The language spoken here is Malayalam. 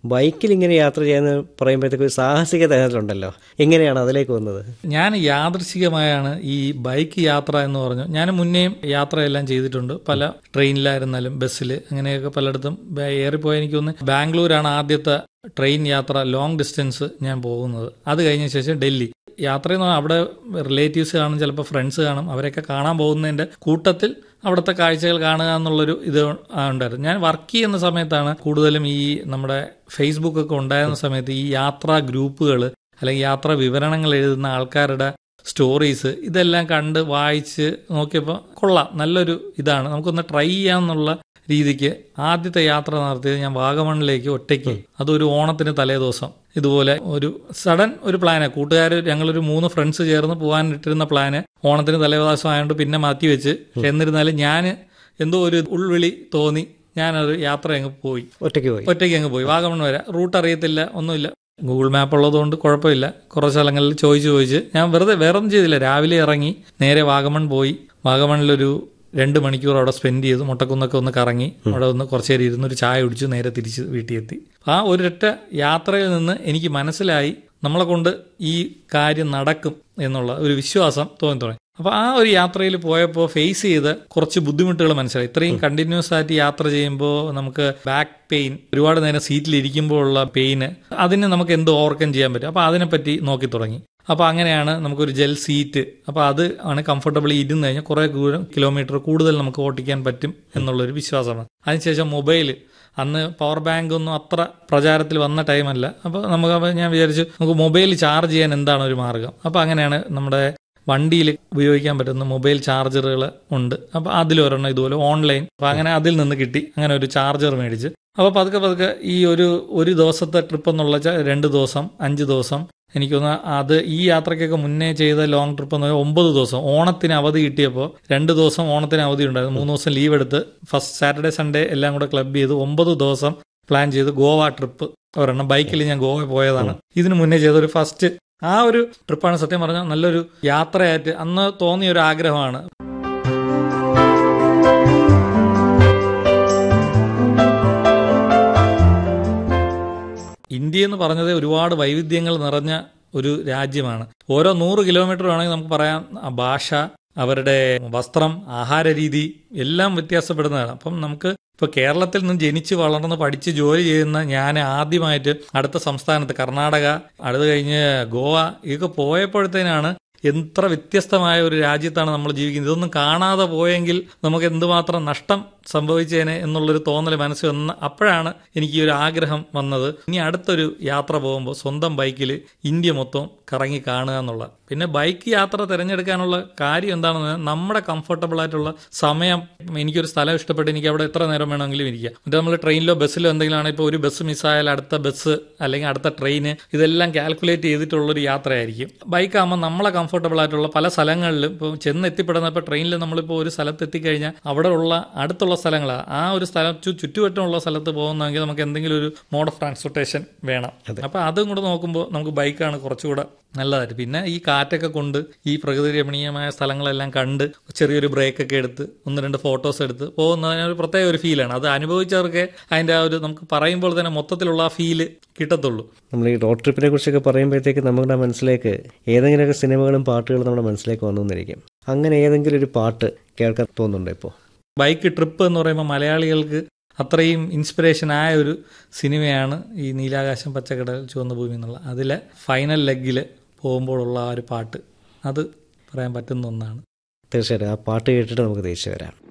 ബൈക്കിൽ ഇങ്ങനെ യാത്ര ചെയ്യാന്ന് പറയുമ്പോഴത്തേക്ക് ഒരു സാഹസികത അതിനകത്തുണ്ടല്ലോ എങ്ങനെയാണ് അതിലേക്ക് വന്നത് ഞാൻ യാദൃശികമായാണ് ഈ ബൈക്ക് യാത്ര എന്ന് പറഞ്ഞു ഞാൻ മുന്നേയും യാത്രയെല്ലാം ചെയ്തിട്ടുണ്ട് പല ട്രെയിനിലായിരുന്നാലും ബസ്സിൽ അങ്ങനെയൊക്കെ പലയിടത്തും ബ- ഏറിപ്പോയ എനിക്ക് തോന്നുന്നു ബാംഗ്ലൂരാണ് ആദ്യത്തെ ട്രെയിൻ യാത്ര ലോങ് ഡിസ്റ്റൻസ് ഞാൻ പോകുന്നത് അത് കഴിഞ്ഞ ശേഷം ഡൽഹി യാത്ര എന്ന് പറഞ്ഞാൽ അവിടെ റിലേറ്റീവ്സ് കാണും ചിലപ്പോൾ ഫ്രണ്ട്സ് കാണും അവരെയൊക്കെ കാണാൻ പോകുന്നതിന്റെ കൂട്ടത്തിൽ അവിടുത്തെ കാഴ്ചകൾ കാണുക എന്നുള്ളൊരു ഇത് ഉണ്ടായിരുന്നു ഞാൻ വർക്ക് ചെയ്യുന്ന സമയത്താണ് കൂടുതലും ഈ നമ്മുടെ ഫേസ്ബുക്ക് ഒക്കെ ഉണ്ടായിരുന്ന സമയത്ത് ഈ യാത്രാ ഗ്രൂപ്പുകൾ അല്ലെങ്കിൽ യാത്രാ വിവരണങ്ങൾ എഴുതുന്ന ആൾക്കാരുടെ സ്റ്റോറീസ് ഇതെല്ലാം കണ്ട് വായിച്ച് നോക്കിയപ്പോൾ കൊള്ളാം നല്ലൊരു ഇതാണ് നമുക്കൊന്ന് ട്രൈ ചെയ്യാമെന്നുള്ള രീതിക്ക് ആദ്യത്തെ യാത്ര നടത്തിയത് ഞാൻ വാഗമണിലേക്ക് ഒറ്റയ്ക്ക് അതൊരു ഓണത്തിന് തലേ ദിവസം ഇതുപോലെ ഒരു സഡൻ ഒരു പ്ലാന് കൂട്ടുകാർ ഞങ്ങളൊരു മൂന്ന് ഫ്രണ്ട്സ് ചേർന്ന് പോകാൻ ഇട്ടിരുന്ന പ്ലാന് ഓണത്തിന് തലേദിവസം ആയതുകൊണ്ട് പിന്നെ മാറ്റി വെച്ച് പക്ഷെ എന്നിരുന്നാലും ഞാൻ എന്തോ ഒരു ഉൾവിളി തോന്നി ഞാനൊരു യാത്ര അങ്ങ് പോയി ഒറ്റയ്ക്ക് പോയി ഒറ്റയ്ക്ക് അങ്ങ് പോയി വാഗമൺ വരെ റൂട്ട് അറിയത്തില്ല ഒന്നുമില്ല ഗൂഗിൾ മാപ്പ് ഉള്ളതുകൊണ്ട് കുഴപ്പമില്ല കുറേ സ്ഥലങ്ങളിൽ ചോദിച്ച് ചോദിച്ച് ഞാൻ വെറുതെ വേറെ ഒന്നും ചെയ്തില്ല രാവിലെ ഇറങ്ങി നേരെ വാഗമൺ പോയി വാഗമണിലൊരു രണ്ട് മണിക്കൂർ അവിടെ സ്പെൻഡ് ചെയ്തു മുട്ടക്കുന്നൊക്കെ ഒന്ന് കറങ്ങി അവിടെ ഒന്ന് കുറച്ച് നേരം ഇരുന്ന് ഒരു ചായ കുടിച്ചു നേരെ തിരിച്ച് വീട്ടിൽ എത്തി ആ ഒരൊറ്റ യാത്രയിൽ നിന്ന് എനിക്ക് മനസ്സിലായി നമ്മളെ കൊണ്ട് ഈ കാര്യം നടക്കും എന്നുള്ള ഒരു വിശ്വാസം തോന്നി തുടങ്ങി അപ്പൊ ആ ഒരു യാത്രയിൽ പോയപ്പോൾ ഫേസ് ചെയ്ത കുറച്ച് ബുദ്ധിമുട്ടുകൾ മനസ്സിലായി ഇത്രയും കണ്ടിന്യൂസ് ആയിട്ട് യാത്ര ചെയ്യുമ്പോൾ നമുക്ക് ബാക്ക് പെയിൻ ഒരുപാട് നേരം സീറ്റിൽ ഇരിക്കുമ്പോൾ ഉള്ള പെയിന് അതിന് നമുക്ക് എന്ത് ഓവർകം ചെയ്യാൻ പറ്റും അപ്പൊ അതിനെപ്പറ്റി നോക്കി തുടങ്ങി അപ്പൊ അങ്ങനെയാണ് നമുക്കൊരു ജെൽ സീറ്റ് അപ്പൊ അത് ആണ് കംഫർട്ടബിളി ഇരുന്ന് കഴിഞ്ഞാൽ കുറെ ദൂരം കിലോമീറ്റർ കൂടുതൽ നമുക്ക് ഓട്ടിക്കാൻ പറ്റും എന്നുള്ളൊരു വിശ്വാസമാണ് അതിനുശേഷം മൊബൈൽ അന്ന് പവർ ബാങ്ക് ഒന്നും അത്ര പ്രചാരത്തിൽ വന്ന ടൈമല്ല അപ്പോൾ നമുക്ക് അപ്പൊ ഞാൻ വിചാരിച്ചു നമുക്ക് മൊബൈൽ ചാർജ് ചെയ്യാൻ എന്താണ് ഒരു മാർഗം അപ്പോൾ അങ്ങനെയാണ് നമ്മുടെ വണ്ടിയിൽ ഉപയോഗിക്കാൻ പറ്റുന്ന മൊബൈൽ ചാർജറുകൾ ഉണ്ട് അപ്പോൾ അതിലൊരെണ്ണം ഇതുപോലെ ഓൺലൈൻ അപ്പോൾ അങ്ങനെ അതിൽ നിന്ന് കിട്ടി അങ്ങനെ ഒരു ചാർജർ മേടിച്ച് അപ്പോൾ പതുക്കെ പതുക്കെ ഈ ഒരു ഒരു ദിവസത്തെ ട്രിപ്പ് എന്നുള്ള വെച്ചാൽ രണ്ട് ദിവസം അഞ്ച് ദിവസം എനിക്കൊന്ന് അത് ഈ യാത്രയ്ക്കൊക്കെ മുന്നേ ചെയ്ത ലോങ് ട്രിപ്പ് എന്ന് പറഞ്ഞാൽ ഒമ്പത് ദിവസം ഓണത്തിന് അവധി കിട്ടിയപ്പോൾ രണ്ട് ദിവസം ഓണത്തിന് അവധി ഉണ്ടായിരുന്നു മൂന്ന് ദിവസം ലീവ് എടുത്ത് ഫസ്റ്റ് സാറ്റർഡേ സൺഡേ എല്ലാം കൂടെ ക്ലബ് ചെയ്ത് ഒമ്പത് ദിവസം പ്ലാൻ ചെയ്ത് ഗോവ ട്രിപ്പ് ഒരെണ്ണം ബൈക്കിൽ ഞാൻ ഗോവ പോയതാണ് ഇതിനു മുന്നേ ചെയ്ത ഒരു ഫസ്റ്റ് ആ ഒരു ട്രിപ്പാണ് സത്യം പറഞ്ഞാൽ നല്ലൊരു യാത്രയായിട്ട് അന്ന് തോന്നിയ ഒരു ആഗ്രഹമാണ് ഇന്ത്യ എന്ന് പറഞ്ഞത് ഒരുപാട് വൈവിധ്യങ്ങൾ നിറഞ്ഞ ഒരു രാജ്യമാണ് ഓരോ നൂറ് കിലോമീറ്റർ വേണമെങ്കിൽ നമുക്ക് പറയാം ആ ഭാഷ അവരുടെ വസ്ത്രം ആഹാര രീതി എല്ലാം വ്യത്യാസപ്പെടുന്നതാണ് അപ്പം നമുക്ക് ഇപ്പൊ കേരളത്തിൽ നിന്ന് ജനിച്ച് വളർന്ന് പഠിച്ച് ജോലി ചെയ്യുന്ന ഞാൻ ആദ്യമായിട്ട് അടുത്ത സംസ്ഥാനത്ത് കർണാടക അടുത്ത് കഴിഞ്ഞ് ഗോവ ഇതൊക്കെ പോയപ്പോഴത്തേനാണ് എത്ര വ്യത്യസ്തമായ ഒരു രാജ്യത്താണ് നമ്മൾ ജീവിക്കുന്നത് ഇതൊന്നും കാണാതെ പോയെങ്കിൽ നമുക്ക് എന്തുമാത്രം നഷ്ടം സംഭവിച്ചേനെ എന്നുള്ളൊരു തോന്നൽ മനസ്സിൽ വന്ന അപ്പോഴാണ് എനിക്ക് ഈ ഒരു ആഗ്രഹം വന്നത് ഇനി അടുത്തൊരു യാത്ര പോകുമ്പോൾ സ്വന്തം ബൈക്കിൽ ഇന്ത്യ മൊത്തം കറങ്ങി കാണുക എന്നുള്ള പിന്നെ ബൈക്ക് യാത്ര തിരഞ്ഞെടുക്കാനുള്ള കാര്യം എന്താണെന്ന് പറഞ്ഞാൽ നമ്മുടെ കംഫർട്ടബിൾ ആയിട്ടുള്ള സമയം എനിക്കൊരു സ്ഥലം ഇഷ്ടപ്പെട്ട് എനിക്ക് അവിടെ എത്ര നേരം വേണമെങ്കിലും ഇരിക്കാം മറ്റേ നമ്മൾ ട്രെയിനിലോ ബസ്സിലോ എന്തെങ്കിലും ആണെങ്കിൽ ഇപ്പോൾ ഒരു ബസ് മിസ്സായാൽ അടുത്ത ബസ് അല്ലെങ്കിൽ അടുത്ത ട്രെയിന് ഇതെല്ലാം കാൽക്കുലേറ്റ് ചെയ്തിട്ടുള്ളൊരു യാത്രയായിരിക്കും ബൈക്കാകുമ്പോൾ നമ്മളെ കംഫർട്ടബിൾ ആയിട്ടുള്ള പല സ്ഥലങ്ങളിലും ഇപ്പോൾ ചെന്ന് എത്തിപ്പെടുന്ന ഇപ്പോൾ ട്രെയിനിൽ നമ്മളിപ്പോൾ ഒരു സ്ഥലത്ത് എത്തിക്കഴിഞ്ഞാൽ അവിടെ ഉള്ള അടുത്തുള്ള സ്ഥലങ്ങളാണ് ആ ഒരു സ്ഥലം ചു- ചുറ്റുവട്ടമുള്ള സ്ഥലത്ത് പോകുന്നെങ്കിൽ നമുക്ക് എന്തെങ്കിലും ഒരു മോഡ് ഓഫ് ട്രാൻസ്പോർട്ടേഷൻ വേണം അപ്പൊ അതും കൂടെ നോക്കുമ്പോൾ നമുക്ക് ബൈക്കാണ് കുറച്ചുകൂടെ നല്ലതായിട്ട് പിന്നെ ഈ കാറ്റൊക്കെ കൊണ്ട് ഈ പ്രകൃതി രമണീയമായ സ്ഥലങ്ങളെല്ലാം കണ്ട് ചെറിയൊരു ബ്രേക്ക് ഒക്കെ എടുത്ത് ഒന്ന് രണ്ട് ഫോട്ടോസ് എടുത്ത് പോകുന്നതിന് ഒരു പ്രത്യേക ഒരു ഫീലാണ് അത് അനുഭവിച്ചവർക്ക് അതിന്റെ ആ ഒരു നമുക്ക് പറയുമ്പോൾ തന്നെ മൊത്തത്തിലുള്ള ആ ഫീല് കിട്ടത്തുള്ളൂ നമ്മൾ ഈ റോഡ് ട്രിപ്പിനെ കുറിച്ചൊക്കെ പറയുമ്പോഴത്തേക്ക് നമ്മുടെ മനസ്സിലേക്ക് ഏതെങ്കിലുമൊക്കെ സിനിമകളും പാട്ടുകളും നമ്മുടെ മനസ്സിലേക്ക് വന്നു എന്നിരിക്കും അങ്ങനെ ഏതെങ്കിലും ഒരു പാട്ട് കേൾക്കാൻ തോന്നുന്നുണ്ടോ ഇപ്പോൾ ബൈക്ക് ട്രിപ്പ് എന്ന് പറയുമ്പോൾ മലയാളികൾക്ക് അത്രയും ഇൻസ്പിറേഷൻ ആയ ഒരു സിനിമയാണ് ഈ നീലാകാശം പച്ചക്കടൽ ചുവന്ന ഭൂമി എന്നുള്ള അതിലെ ഫൈനൽ ലെഗിൽ പോകുമ്പോഴുള്ള ആ ഒരു പാട്ട് അത് പറയാൻ പറ്റുന്ന ഒന്നാണ് തീർച്ചയായിട്ടും ആ പാട്ട് കേട്ടിട്ട് നമുക്ക് തിരിച്ചു വരാം